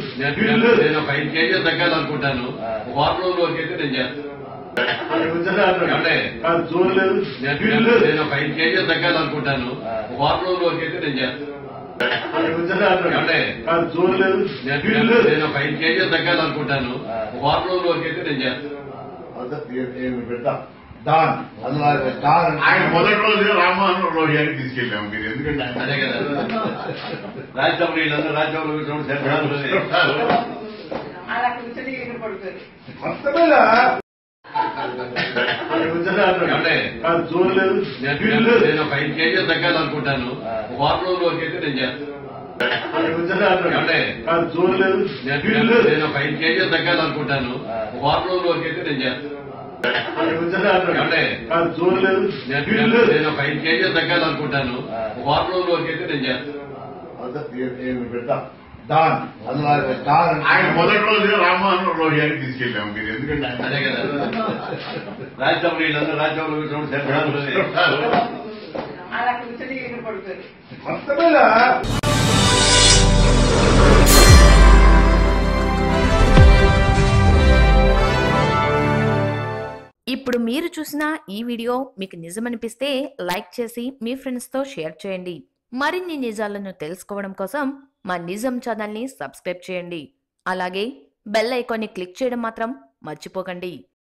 నేను వీళ్ళు నేను ఒక ఐదు కేజీలు తగ్గాలనుకుంటాను ఒక వారం రోజులకి అయితే నేను చేస్తాను ఏమండి? కాదు చూడలేదు నేను వీళ్ళు నేను ఒక ఐదు కేజీలు తగ్గాలనుకుంటాను ఒక వారం రోజులకి అయితే నేను చేస్తాను ఏమండి? కాదు చూడలేదు నేను వీళ్ళు నేను ఒక ఐదు కేజీలు తగ్గాలనుకుంటాను ఒక వారం రోజులకి అయితే నేను చేస్తాను పెడతాం డాన్ అందులో డాన్ ఆయన మొదటి రోజు రామ్మోహన్ లోహియాకి తీసుకెళ్ళాము మీరు ఎందుకంటే ఆయన- అదే కదా రాజ్యసభ వీళ్ళందరూ రాజ్యసభలో కూర్చోవడం సరిపడా అలా కూర్చొని ఇక్కడ పడుతుంది మొత్తమేలా ఏమండి? కాదు చూడలేదు నేను వీళ్ళు నేను ఒక ఐదు కేజీలు తగ్గాలనుకుంటాను ఒక వారం రోజులకి అయితే నేను చేస్తాను ఏమండి? కాదు చూడలేదు నేను వీళ్ళు నేను ఒక ఐదు కేజీలు తగ్గాలనుకుంటాను ఒక వారం రోజులకి అయితే నేను చేస్తాను ఏమండి? కాదు చూడలేదు నేను వీళ్ళు నేను ఒక ఐదు కేజీలు తగ్గాలనుకుంటాను ఒక వారం రోజులకి అయితే నేను చేస్తాను పెడతాం డాన్ అందులో డాన్ ఆయన మొదటి రోజు రామ్మోహన్ లోహియాకి తీసుకెళ్ళాము మీరు ఎందుకంటే ఆయన- అదే కదా రాజ్యసభ వీళ్ళందరూ రాజ్యసభలో కూర్చోవడం సరిపడా అలా కూర్చొని ఇక్కడ పడుతుంది మొత్తమేలా ఇప్పుడు మీరు చూసిన ఈ వీడియో మీకు నిజమనిపిస్తే లైక్ చేసి మీ ఫ్రెండ్స్తో షేర్ చేయండి మరిన్ని నిజాలను తెలుసుకోవడం కోసం మా నిజం ఛానల్ని సబ్స్క్రైబ్ చేయండి అలాగే బెల్ ఐకాన్ని క్లిక్ చేయడం మాత్రం మర్చిపోకండి